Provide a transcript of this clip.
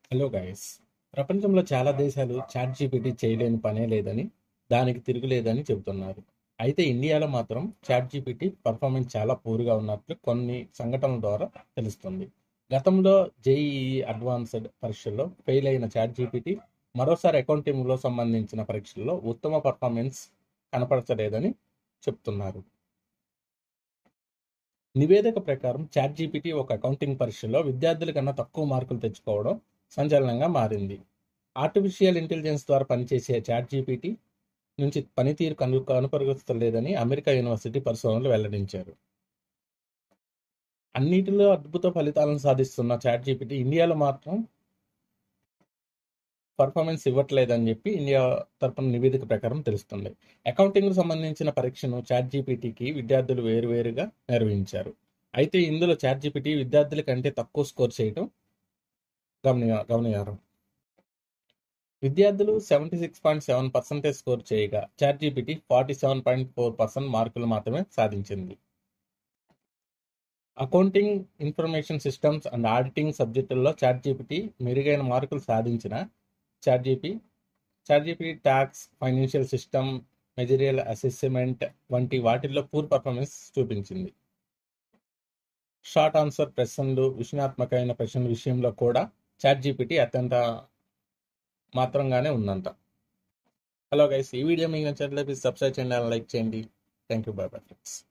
hello guys ప్రపంచంలో చాలా దేశాలు చాట్ జీపీటీ చేయలేని పనే లేదని దానికి తిరుగులేదని చెబుతున్నారు అయితే ఇండియాలో మాత్రం చాట్ జీపీటీ పర్ఫార్మెన్స్ చాలా పూర్గా ఉన్నట్లు కొన్ని సంఘటనల ద్వారా తెలుస్తుంది గతంలో జేఈఈ అడ్వాన్స్డ్ పరీక్షల్లో ఫెయిల్ అయిన చాట్ జీపీటీ మరోసారి అకౌంటింగ్లో సంబంధించిన పరీక్షల్లో ఉత్తమ పర్ఫార్మెన్స్ కనపరచలేదని చెప్తున్నారు నివేదిక ప్రకారం చాట్ జీపీటీ ఒక అకౌంటింగ్ పరీక్షలో విద్యార్థుల కన్నా తక్కువ మార్కులు తెచ్చుకోవడం సంచలనంగా మారింది ఆర్టిఫిషియల్ ఇంటెలిజెన్స్ ద్వారా పనిచేసే చాట్ జీపీటీ నుంచి పనితీరు కను కనుపరుస్తలేదని అమెరికా యూనివర్సిటీ పరిశోధనలు వెల్లడించారు అన్నిటిలో అద్భుత ఫలితాలను సాధిస్తున్న చాట్ జీపీటీ ఇండియాలో మాత్రం పర్ఫార్మెన్స్ ఇవ్వట్లేదని చెప్పి ఇండియా తరపున నివేదిక ప్రకారం తెలుస్తుంది అకౌంటింగ్కు సంబంధించిన పరీక్షను చాట్ జీపీటీకి విద్యార్థులు వేరువేరుగా నిర్వహించారు అయితే ఇందులో చాట్ జీపీటీ విద్యార్థుల కంటే తక్కువ స్కోర్ చేయడం గమనియ గమనియారు విద్యార్థులు seventy six point seven percentage score చేయగా ChatGPT forty seven point four percent మార్కులు మాత్రమే సాధించింది accounting information systems and auditing సబ్జెక్టుల్లో చాట్ జీపీటీ మెరుగైన మార్కులు సాధించిన chat GP chat GP tax financial system material assessment వంటి వాటిల్లో పూర్ పర్ఫార్మెన్స్ చూపించింది షార్ట్ ఆన్సర్ ప్రశ్నలు విషయాత్మకమైన ప్రశ్నల విషయంలో కూడా చాట్ జీపీటీ అత్యంత మాత్రంగానే ఉందంట హలో గైస్ ఈ వీడియో మీకు నచ్చినట్లయితే సబ్స్క్రైబ్ చేయండి లైక్ చేయండి thank you bye bye friends